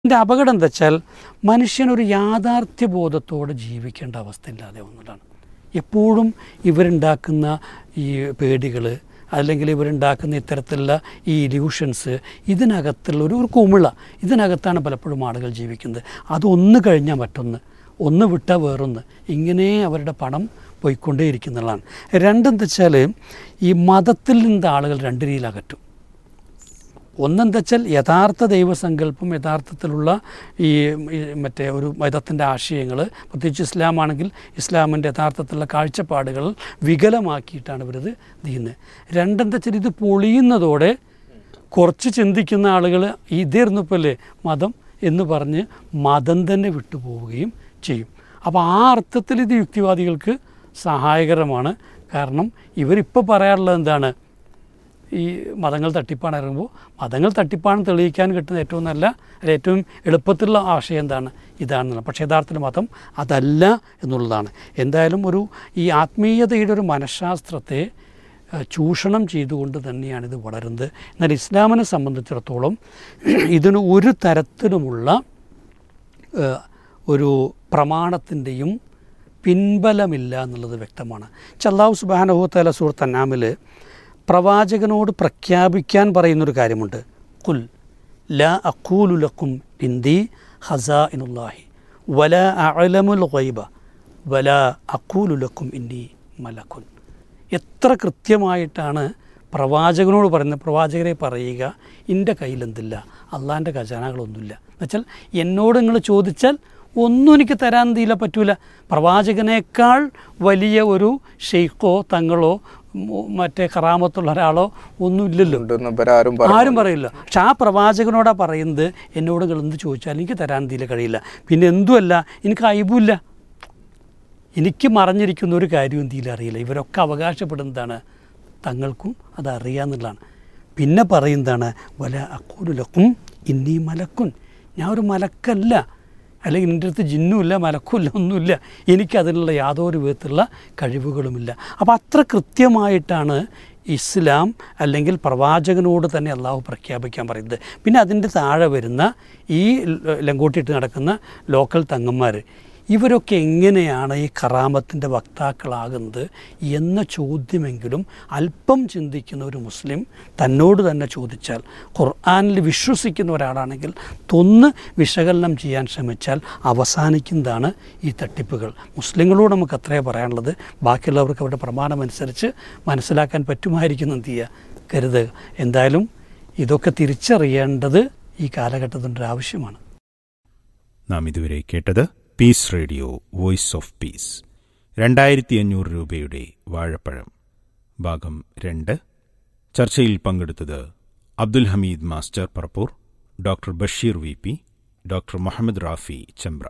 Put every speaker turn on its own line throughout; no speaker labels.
ഇതിൻ്റെ അപകടം എന്താ വെച്ചാൽ മനുഷ്യനൊരു യാഥാർത്ഥ്യ ബോധത്തോടെ ജീവിക്കേണ്ട അവസ്ഥ ഇല്ലാതെ വന്നതാണ് എപ്പോഴും ഇവരുണ്ടാക്കുന്ന ഈ പേടികൾ അല്ലെങ്കിൽ ഇവരുണ്ടാക്കുന്ന ഇത്തരത്തിലുള്ള ഈ ഇല്യൂഷൻസ് ഇതിനകത്തുള്ള ഒരു ഒരു കുമിള ഇതിനകത്താണ് പലപ്പോഴും ആളുകൾ ജീവിക്കുന്നത് അതൊന്ന് കഴിഞ്ഞാൽ മറ്റൊന്ന് ഒന്ന് വിട്ടാൽ വേറൊന്ന് ഇങ്ങനെ അവരുടെ പണം പോയിക്കൊണ്ടേയിരിക്കുന്നതാണ് രണ്ടെന്താ വെച്ചാൽ ഈ മതത്തിൽ നിന്ന് ആളുകൾ രണ്ട് രീതിയിൽ അകറ്റും ഒന്നെന്താ വെച്ചാൽ യഥാർത്ഥ ദൈവസങ്കല്പം യഥാർത്ഥത്തിലുള്ള ഈ ഈ മറ്റേ ഒരു മതത്തിൻ്റെ ആശയങ്ങൾ പ്രത്യേകിച്ച് ഇസ്ലാം ആണെങ്കിൽ ഇസ്ലാമിൻ്റെ യഥാർത്ഥത്തിലുള്ള കാഴ്ചപ്പാടുകൾ വികലമാക്കിയിട്ടാണ് ഇവരിത് ചെയ്യുന്നത് രണ്ടെന്താ വെച്ചാൽ ഇത് പൊളിയുന്നതോടെ കുറച്ച് ചിന്തിക്കുന്ന ആളുകൾ ഇതായിരുന്നപ്പോഴല്ലേ മതം എന്ന് പറഞ്ഞ് മതം തന്നെ വിട്ടുപോവുകയും ചെയ്യും അപ്പോൾ ആ അർത്ഥത്തിൽ ഇത് യുക്തിവാദികൾക്ക് സഹായകരമാണ് കാരണം ഇവരിപ്പോൾ പറയാറുള്ളത് എന്താണ് ഈ മതങ്ങൾ തട്ടിപ്പാണ് ഇറങ്ങുമ്പോൾ മതങ്ങൾ തട്ടിപ്പാണ് തെളിയിക്കാൻ കിട്ടുന്ന ഏറ്റവും നല്ല അല്ല ഏറ്റവും എളുപ്പത്തിലുള്ള ആശയം എന്താണ് ഇതാണെന്നുള്ളത് പക്ഷേ യഥാർത്ഥത്തിൽ മതം അതല്ല എന്നുള്ളതാണ് എന്തായാലും ഒരു ഈ ആത്മീയതയുടെ ഒരു മനഃശാസ്ത്രത്തെ ഏഹ്, ചൂഷണം ചെയ്തുകൊണ്ട് തന്നെയാണ് ഇത് വളരുന്നത് എന്നാൽ ഇസ്ലാമിനെ സംബന്ധിച്ചിടത്തോളം ഇതിന് ഒരു തരത്തിലുമുള്ള ഏഹ്, ഒരു പ്രമാണത്തിൻ്റെയും പിൻബലമില്ല എന്നുള്ളത് വ്യക്തമാണ് ചല്ലാഹു സുബാനഹുത്തല സൂറത്ത് അന്നാമിൽ പ്രവാചകനോട് പ്രഖ്യാപിക്കാൻ പറയുന്നൊരു കാര്യമുണ്ട് കുൽ ല അക്കൂലുലക്കും ഇന്ദി ഹസാ ഇനുല്ലാഹി വല അലമുൽ ഗൈബ വല അക്കൂലുലക്കും ഇന്ദി മലക്കുൻ എത്ര കൃത്യമായിട്ടാണ് പ്രവാചകനോട് പറയുന്നത് പ്രവാചകരെ പറയുക എൻ്റെ കയ്യിലെന്തില്ല അള്ളാൻ്റെ ഖജാനകളൊന്നുമില്ല എന്നുവെച്ചാൽ എന്നോട് നിങ്ങൾ ചോദിച്ചാൽ ഒന്നും എനിക്ക് തരാൻ തീരെ പറ്റൂല പ്രവാചകനേക്കാൾ വലിയ ഒരു ഷെയ്ഖോ തങ്ങളോ മു- മറ്റേ കറാമത്തുള്ള ഒരാളോ ഒന്നുമില്ലല്ലോ
ഉണ്ടെന്ന് ഇവരാരും പറഞ്ഞു
ആരും പറയില്ല പക്ഷെ ആ പ്രവാചകനോടാ പറയുന്നത് എന്നോട് നിങ്ങൾ എന്ത് ചോദിച്ചാൽ എനിക്ക് തരാൻ തീരെ കഴിയില്ല പിന്നെ എന്തുമല്ല എനിക്ക് അയബുമില്ല എനിക്ക് മറഞ്ഞിരിക്കുന്ന ഒരു കാര്യവും തീരെ അറിയില്ല ഇവരൊക്കെ അവകാശപ്പെടുന്നതാണ് തങ്ങൾക്കും അത് അറിയാന്നുള്ളതാണ് പിന്നെ പറയുന്നതാണ് വല അക്കൂലുലക്കും ഇന്നീ മലക്കുൻ ഞാൻ ഒരു മലക്കല്ല അല്ലെങ്കിൽ എൻ്റെ അടുത്ത് ജിന്നുമില്ല മലക്കുമില്ല ഒന്നുമില്ല എനിക്കതിനുള്ള യാതൊരു വിധത്തിലുള്ള കഴിവുകളുമില്ല അപ്പോൾ അത്ര കൃത്യമായിട്ടാണ് ഇസ്ലാം അല്ലെങ്കിൽ പ്രവാചകനോട് തന്നെ അള്ളാഹു പ്രഖ്യാപിക്കാൻ പറയുന്നത് പിന്നെ അതിൻ്റെ താഴെ വരുന്ന ഈ ലങ്കോട്ടിട്ട് നടക്കുന്ന ലോക്കൽ തങ്ങന്മാർ ഇവരൊക്കെ എങ്ങനെയാണ് ഈ കറാമത്തിൻ്റെ വക്താക്കളാകുന്നത് എന്ന ചോദ്യമെങ്കിലും അല്പം ചിന്തിക്കുന്ന ഒരു മുസ്ലിം തന്നോട് തന്നെ ചോദിച്ചാൽ ഖുർആാനിൽ വിശ്വസിക്കുന്ന ഒരാളാണെങ്കിൽ തൊന്ന് വിശകലനം ചെയ്യാൻ ശ്രമിച്ചാൽ അവസാനിക്കുന്നതാണ് ഈ തട്ടിപ്പുകൾ മുസ്ലിങ്ങളോട് നമുക്ക് അത്രയേ പറയാനുള്ളത് ബാക്കിയുള്ളവർക്ക് അവരുടെ പ്രമാണമനുസരിച്ച് മനസ്സിലാക്കാൻ പറ്റുമായിരിക്കും എന്ത് ചെയ്യുക കരുതുക എന്തായാലും ഇതൊക്കെ തിരിച്ചറിയേണ്ടത് ഈ കാലഘട്ടത്തിൻ്റെ ഒരു ആവശ്യമാണ്
നാം ഇതുവരെ കേട്ടത് peace radio voice of peace രണ്ടായിരത്തി അഞ്ഞൂറ് രൂപയുടെ വാഴപ്പഴം ഭാഗം രണ്ട് ചർച്ചയിൽ പങ്കെടുത്തത് Abdul Hameed master Parappur doctor Basheer V P doctor Muhammad Rafi Chembra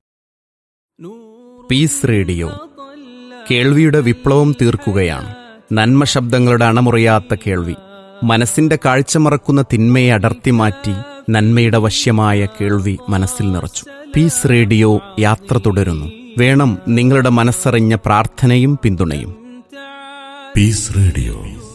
peace radio കേൾവിയുടെ വിപ്ലവം തീർക്കുകയാണ് നന്മ ശബ്ദങ്ങളുടെ അണമുറിയാത്ത കേൾവി മനസ്സിന്റെ കാഴ്ച മറക്കുന്ന തിന്മയെ അടർത്തി മാറ്റി നന്മയുടെ വശ്യമായ കേൾവി മനസ്സിൽ നിറച്ചു പീസ് റേഡിയോ യാത്ര തുടരുന്നു വേണം നിങ്ങളുടെ മനസ്സറിഞ്ഞ പ്രാർത്ഥനയും പിന്തുണയും
Peace Radio.